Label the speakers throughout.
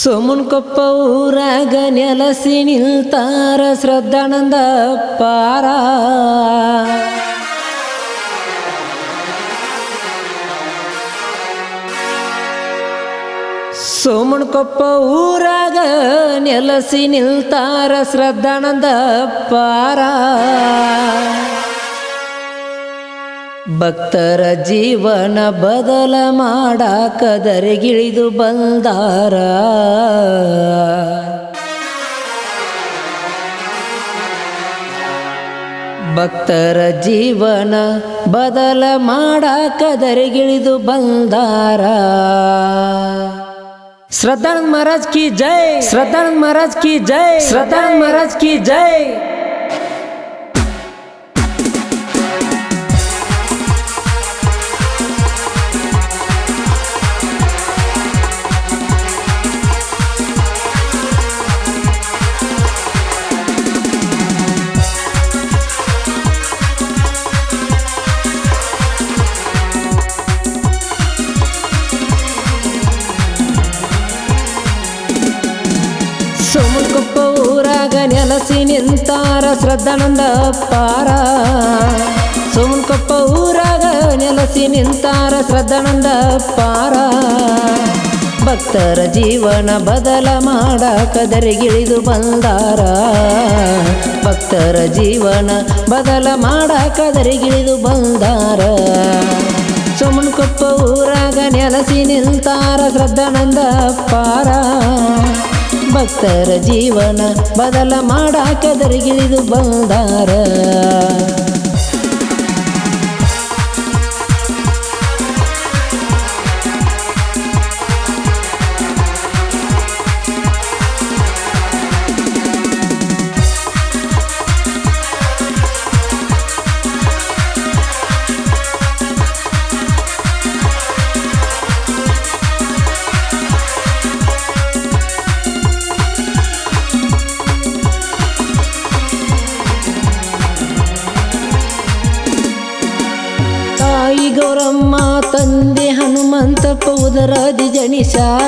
Speaker 1: ಸೋಮನ್ಕೊಪ್ಪ ಊರಾಗ ನೆಲಸಿ ನಿಲ್ತಾರ ಶ್ರದ್ಧಾನಂದ ಪಾರ ಸೋಮನ್ಕೊಪ್ಪ ಊರಾಗ ನೆಲಸಿ ನಿಲ್ತಾರ ಶ್ರದ್ಧಾನಂದ ಪಾರ ಭಕ್ತರ ಜೀವನ ಬದಲ ಮಾಡಾಕ ದರಿಗಿಳಿದು ಬಂದಾರ ಭಕ್ತರ ಜೀವನ ಬದಲ ಮಾಡಾಕ ದರಿಗಿಳಿದು ಬಂದಾರ ಶ್ರದ್ಧಾನಂದ ಮಹಾರಾಜ್ ಕಿ ಜೈ ಶ್ರದ್ಧಾನಂದ ಮಹಾರಾಜ್ ಕಿ ಜೈ ಶ್ರದ್ಧಾನಂದ ಮಹಾರಾಜ್ ಕಿ ಜೈ ಸೋಮನ್ಕೊಪ್ಪ ಊರಾಗ ನೆಲಸಿ ನಿಂತಾರ ಶ್ರದ್ಧಾನಂದ ಪಾರ ಸೋಮನ್ಕೊಪ್ಪ ಊರಾಗ ನೆಲಸಿ ನಿಂತಾರ ಶ್ರದ್ಧಾನಂದ ಪಾರ ಭಕ್ತರ ಜೀವನ ಬದಲ ಮಾಡಾಕ ದರಿಗಿಳಿದು ಬಂದಾರ ಭಕ್ತರ ಜೀವನ ಬದಲ ಮಾಡಾಕ ದರಿಗಿಳಿದು ಬಂದಾರ ಸೋಮನ್ಕೊಪ್ಪ ಊರಾಗ ನೆಲಸಿ ನಿಲ್ತಾರ ಶ್ರದ್ಧಾನಂದ ಪಾರ ಭಕ್ತರ ಜೀವನ ಬದಲ ಮಾಡಾಕ ದರಿಗಿಳಿದು ಬಂದಾರ ತಾಯಿ ಗೌರಮ್ಮ ತಂದೆ ಹನುಮಂತಪ್ಪ ಉದರದಿ ಜನಿಸಾರ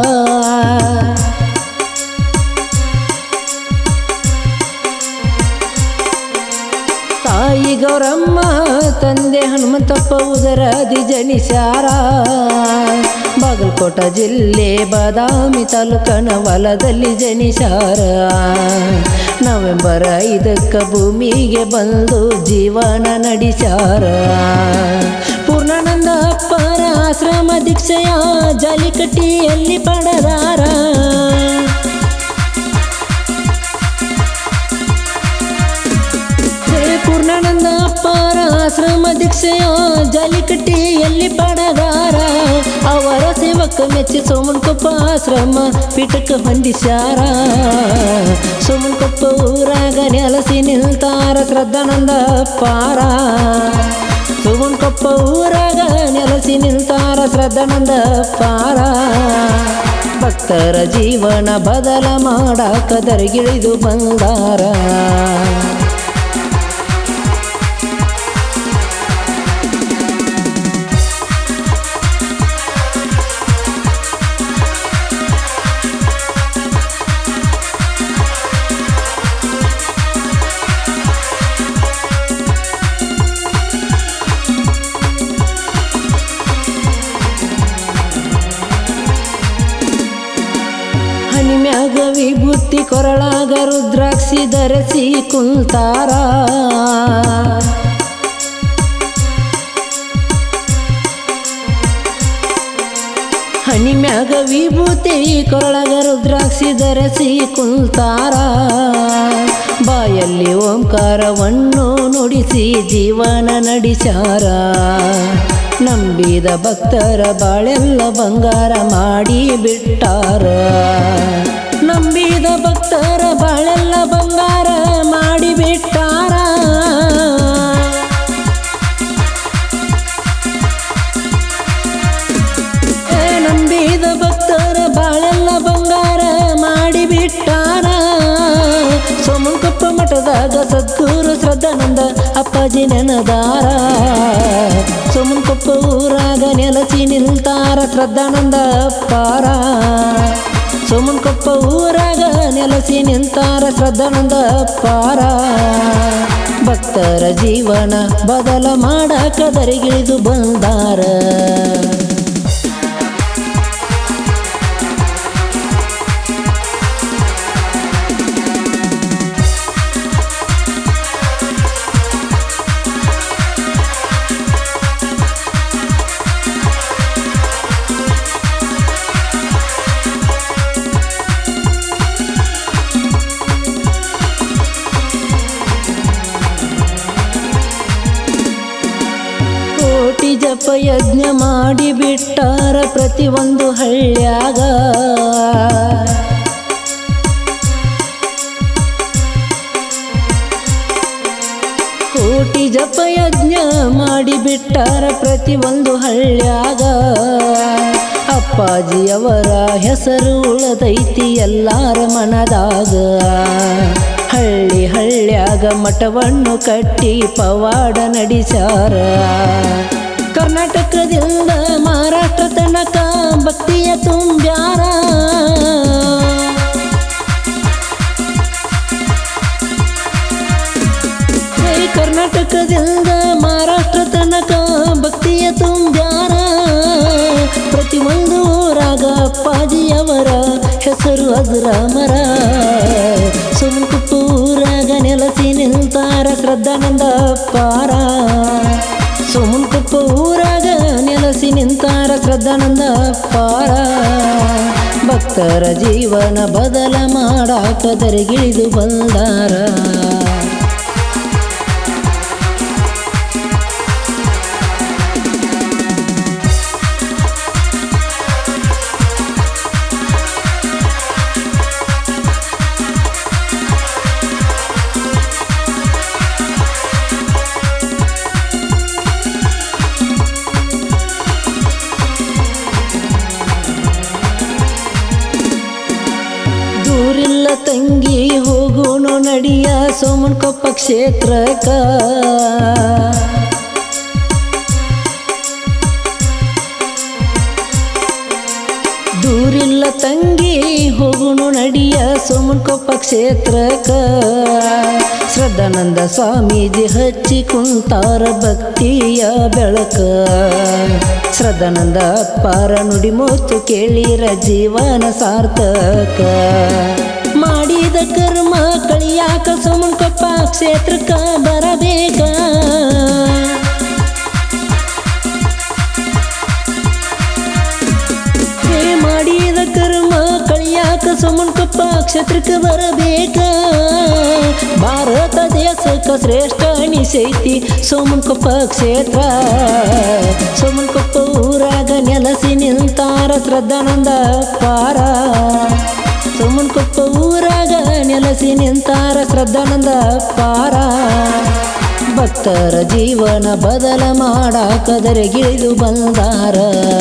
Speaker 1: ತಾಯಿ ಗೌರಮ್ಮ ತಂದೆ ಹನುಮಂತಪ್ಪ ಉದರದಿ ಜನಿಸಾರ ಬಾಗಲಕೋಟ ಜಿಲ್ಲೆ ಬಾದಾಮಿ ತಾಲೂಕನ ಹೊಲದಲ್ಲಿ ಜನಿಸಾರ ನವೆಂಬರ್ ಐದಕ್ಕ ಭೂಮಿಗೆ ಬಂದು ಜೀವನ ನಡೆಸಾರ ಪೂರ್ಣಾನಂದ ಅಪ್ಪರ ಆಶ್ರಮ ದೀಕ್ಷೆಯ ಜಾಲಿಕಟ್ಟಿಯಲ್ಲಿ ಪಡೆದಾರ ಶ್ರೀ ಪೂರ್ಣಾನಂದ ಅಪ್ಪರ ಆಶ್ರಮ ದೀಕ್ಷೆಯ ಜಾಲಿಕಟ್ಟಿಯಲ್ಲಿ ಪಡೆದಾರ ಅವರ ಸೇವಕ ಮೆಚ್ಚಿ ಸೋಮನ್ಕೊಪ್ಪ ಆಶ್ರಮ ಪೀಠಕ್ಕೆ ಹೊಂದಿಸ್ಯಾರ ಸೋಮನ್ಕೊಪ್ಪ ಊರಾಗ ನೆಲಸಿ ನಿಲ್ತಾರ ಶ್ರದ್ಧಾನಂದ ಪಾರ ಸೋಮನ್ಕೊಪ್ಪ ಊರಾಗ ನೆಲಸಿ ನಿಲ್ತಾರ ಶ್ರದ್ಧಾನಂದ ಪಾರ ಭಕ್ತರ ಜೀವನ ಬದಲ ಮಾಡಾಕ ದರಿಗಿಳಿದು ಬಂದಾರ ಹನಿಮ್ಯಾಗ ವಿಭೂತಿ ಕೊರಳಾಗ ರುದ್ರಾಕ್ಷಿ ಧರಿಸಿ ಕುಂತಾರ ಹನಿಮ್ಯಾಗ ವಿಭೂತಿ ಕೊರಳಾಗ ರುದ್ರಾಕ್ಷಿ ಧರಿಸಿ ಕುಂತಾರ ಬಾಯಲ್ಲಿ ಓಂಕಾರವನ್ನು ನುಡಿಸಿ ಜೀವನ ನಡೆಸಾರ ನಂಬಿದ ಭಕ್ತರ ಬಾಳೆಲ್ಲ ಬಂಗಾರ ಮಾಡಿ ಬಿಟ್ಟಾರ ನಂಬಿದ ಭಕ್ತರ ಬಾಳೆಲ್ಲ ಬಂಗಾರ ಮಾಡಿ ಬಿಟ್ಟಾರ ಏ, ನಂಬಿದ ಭಕ್ತರ ಬಾಳೆಲ್ಲ ಬಂಗಾರ ಮಾಡಿ ಬಿಟ್ಟಾರ ಸೋಮಂಕಪ್ಪ ಮಠದಾಗ ಸದ್ಗುರು ಶ್ರದ್ಧಾನಂದ ಅಪ್ಪಾಜಿ ನೆನದಾರ ಸೋಮನ್ಕೊಪ್ಪ ಊರಾಗ ನೆಲಸಿ ನಿಲ್ತಾರ ಶ್ರದ್ಧಾನಂದ ಪಾರ ಸೋಮನ್ಕೊಪ್ಪ ಊರಾಗ ನೆಲೆಸಿ ನಿಂತಾರ ಶ್ರದ್ಧಾನಂದ ಪಾರ ಭಕ್ತರ ಜೀವನ ಬದಲ ಮಾಡಾಕ ದರಿಗಿಳಿದು ಬಂದಾರ ಕೋಟಿ ಜಪ ಯಜ್ಞ ಮಾಡಿ ಬಿಟ್ಟಾರ ಪ್ರತಿಯೊಂದು ಹಳ್ಳ್ಯಾಗ ಕೋಟಿ ಜಪ ಯಜ್ಞ ಮಾಡಿ ಬಿಟ್ಟಾರ ಪ್ರತಿಯೊಂದು ಹಳ್ಳ್ಯಾಗ ಅಪ್ಪಾಜಿಯವರ ಹೆಸರು ಉಳದೈತಿ ಎಲ್ಲಾರ ಮನದಾಗ ಹಳ್ಳಿ ಹಳ್ಳ್ಯಾಗ ಮಠವನ್ನು ಕಟ್ಟಿ ಪವಾಡ ನಡೆಸ್ಯಾರ ಕರ್ನಾಟಕದಿಂದ ಮಹಾರಾಷ್ಟ್ರ ತನಕ ಭಕ್ತಿಯ ತುಂಬ್ಯಾರ ಹೇ ಕರ್ನಾಟಕದಿಂದ ಮಹಾರಾಷ್ಟ್ರ ತನಕ ಭಕ್ತಿಯ ತುಂಬ್ಯಾರ ಪ್ರತಿಯೊಂದು ಊರಾಗ ಅಪ್ಪಾಜಿಯವರ ಹೆಸರು ಅಜರಾಮರ ಸುಮ್ಕುಪ್ಪ ಊರಾಗ ನೆಲೆಸಿ ನಿಲ್ತಾರ ಶ್ರದ್ಧಾನಂದ ಪಾರ ಸುಮ್ಕುಪ್ಪ ಊರಾಗ ನೆಲೆಸಿ ನಿಂತಾರ ಶ್ರದ್ಧಾನಂದ ಪಾರ ಭಕ್ತರ ಜೀವನ ಬದಲ ಮಾಡಾಕ ದರಿಗಿಳಿದು ಬಂದಾರ ದೂರಿಲ್ಲ ತಂಗಿ ಹೋಗೋಣ ನಡಿಯ ಸೋಮನ್ಕೊಪ್ಪ ಕ್ಷೇತ್ರಕ್ಕ ದೂರಿಲ್ಲ ತಂಗಿ ಹೋಗೋಣ ನಡಿಯ ಸೋಮನ್ಕೊಪ್ಪ ಕ್ಷೇತ್ರಕ್ಕ ಶ್ರದ್ಧಾನಂದ ಸ್ವಾಮೀಜಿ ಹಚ್ಚಿ ಕುಂತಾರ ಭಕ್ತಿಯ ಬೆಳಕ ಶ್ರದ್ಧಾನಂದ ಅಪ್ಪಾರ ನುಡಿ ಮುತ್ತು ಕೇಳಿರ ಜೀವನ ಸಾರ್ಥಕ ಮಾಡಿದ ಕರ್ಮ ಕಳಿಯಾಕ ಸೋಮನ್ಕೊಪ್ಪ ಕ್ಷೇತ್ರಕ್ಕ ಬರಬೇಕ ಹೇ ಮಾಡಿದ ಕರ್ಮ ಕಳಿಯಾಕ ಸುಮನ್ಕೊಪ್ಪ ಕ್ಷೇತ್ರಕ್ಕೆ ಬರಬೇಕ ಭಾರತ ದೇಶಕ್ಕೆ ಶ್ರೇಷ್ಠ ಅನಿಸೈತಿ ಸೋಮನ್ಕೊಪ್ಪ ಕ್ಷೇತ್ರ ಸೋಮನ್ಕೊಪ್ಪ ಊರಾಗ ನೆಲೆಸಿ ನಿಲ್ತಾರ ಶ್ರದ್ಧಾನಂದ ಪಾರ ಸೋಮನ್ಕೊಪ್ಪ ಊರಾಗ ನೆಲೆಸಿ ನಿಂತಾರ ಶ್ರದ್ಧಾನಂದ ಪಾರ ಭಕ್ತರ ಜೀವನ ಬದಲ ಮಾಡಾಕ ದರೆಗಿಳಿದು ಬಂದಾರ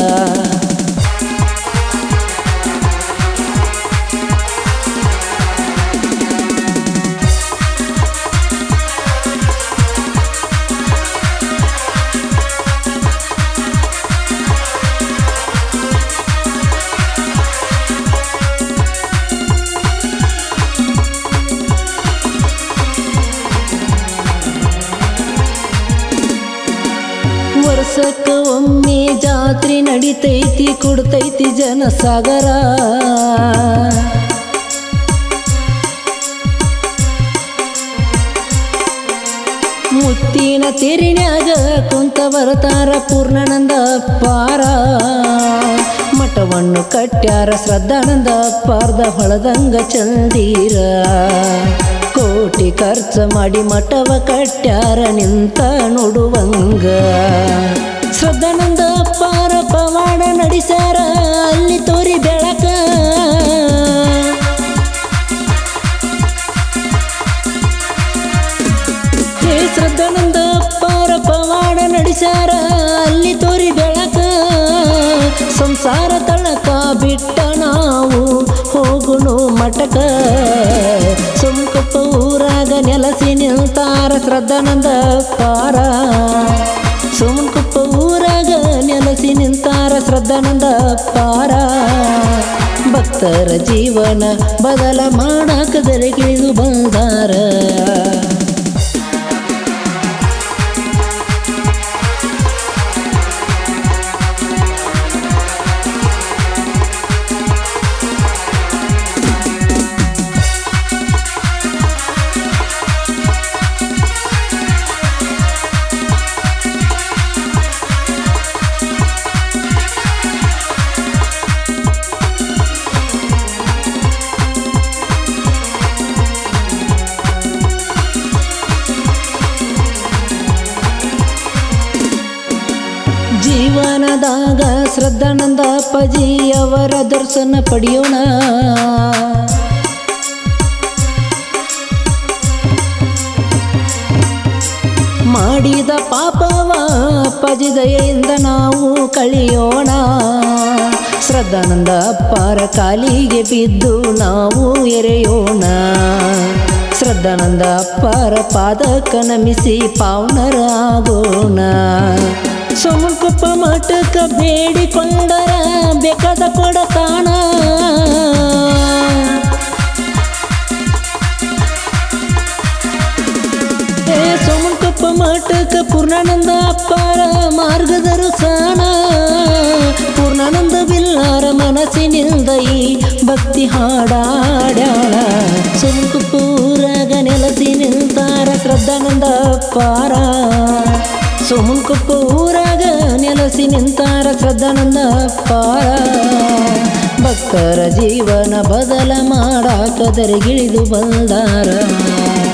Speaker 1: ವರ್ಷಕ್ಕ ಒಮ್ಮೆ ಜಾತ್ರೆ ನಡಿತೈತಿ ಕೊಡ್ತೈತಿ ಜನಸಾಗರ ಮುತ್ತಿನ ತೆರಿನ್ಯಾಗ ಕುಂತ ಬರ್ತಾರ ಪೂರ್ಣಾನಂದ ಪಾರ ಮಠವನ್ನು ಕಟ್ಟ್ಯಾರ ಶ್ರದ್ಧಾನಂದ ಪಾರ್ದ ಹೊಳದಂಗ ಚಂದೀರ ಕೋಟಿ ಖರ್ಚು ಮಾಡಿ ಮಠವ ಕಟ್ಟ್ಯಾರ ನಿಂತ ನೋಡುವಂಗ ಶ್ರದ್ಧಾನಂದ ಪಾರ ಪವಾಡ ನಡೆಸ್ಯಾರ ಅಲ್ಲಿ ತೋರಿ ಬೆಳಕ ಹೇ ಶ್ರದ್ಧಾನಂದ ಪಾರ ಪವಾಡ ನಡೆಸ್ಯಾರ ಅಲ್ಲಿ ತೋರಿ ಬೆಳಕ ಸಂಸಾರ ತಳಕ ಬಿಟ್ಟ ನಾವು ಹೋಗುಣು ಮಠಕ ಸುಮ್ಕಪ್ಪ ಊರಾಗ ನೆಲೆಸಿ ನಿಲ್ತಾರ ಶ್ರದ್ಧಾನಂದ ಪಾರ ಸುಮ್ಕಪ್ಪ ಊರಾಗ ನೆಲೆಸಿ ನಿಂತಾರ ಶ್ರದ್ಧಾನಂದ ಪಾರ ಭಕ್ತ
Speaker 2: ಭಕ್ತರ ಜೀವನ ಬದಲ ಮಾಡಾಕ ದರೆಗಿಳಿದು ಬಂದಾರ ಜೀವನದಾಗ ಶ್ರದ್ಧಾನಂದ ಅಪ್ಪಾಜಿ ಅವರ ದರ್ಶನ ಪಡೆಯೋಣ ಮಾಡಿದ ಪಾಪವ ಅಪ್ಪಾಜಿ ದಯೆಯಿಂದ ನಾವು ಕಳಿಯೋಣ ಶ್ರದ್ಧಾನಂದ ಅಪ್ಪಾರ ಕಾಲಿಗೆ ಬಿದ್ದು ನಾವು ಎರೆಯೋಣ ಶ್ರದ್ಧಾನಂದ ಅಪ್ಪಾರ ಪಾದಕ ನಮಿಸಿ ಪಾವನರ ಆಗೋಣ ಸೋಮಕಪ್ಪ ಮಠಕ ಬೇಡಿಕೊಂಡರ ಬೇಕಾದ ಕೊಡತಾಣ ಏ ಸೋಮಕಪ್ಪ ಮಠಕ ಪೂರ್ಣಾನಂದ ಅಪ್ಪಾರ ಮಾರ್ಗದರ್ಶನ ಪೂರ್ಣಾನಂದ ಬಿಲ್ಲಾರ ಮನಸ್ಸಿನಿಂದ ಈ ಭಕ್ತಿ ಹಾಡಾಡ್ಯಾಳ ಸೋಮಕಪ್ಪ ಊರಾಗ ನೆಲಸಿ ನಿಂತಾರ ಶ್ರದ್ಧಾನಂದ ಅಪ್ಪಾರ ಸೋಮಕಪ್ಪ ಊರಾಗ ನೆಲಸಿ ನಿಂತಾರ ಶ್ರದ್ಧಾನಂದ ಅಪ್ಪಾರ ಭಕ್ತರ ಜೀವನ ಬದಲ ಮಾಡಾಕ ದರಿಗಿಳಿದು ಬಂದಾರ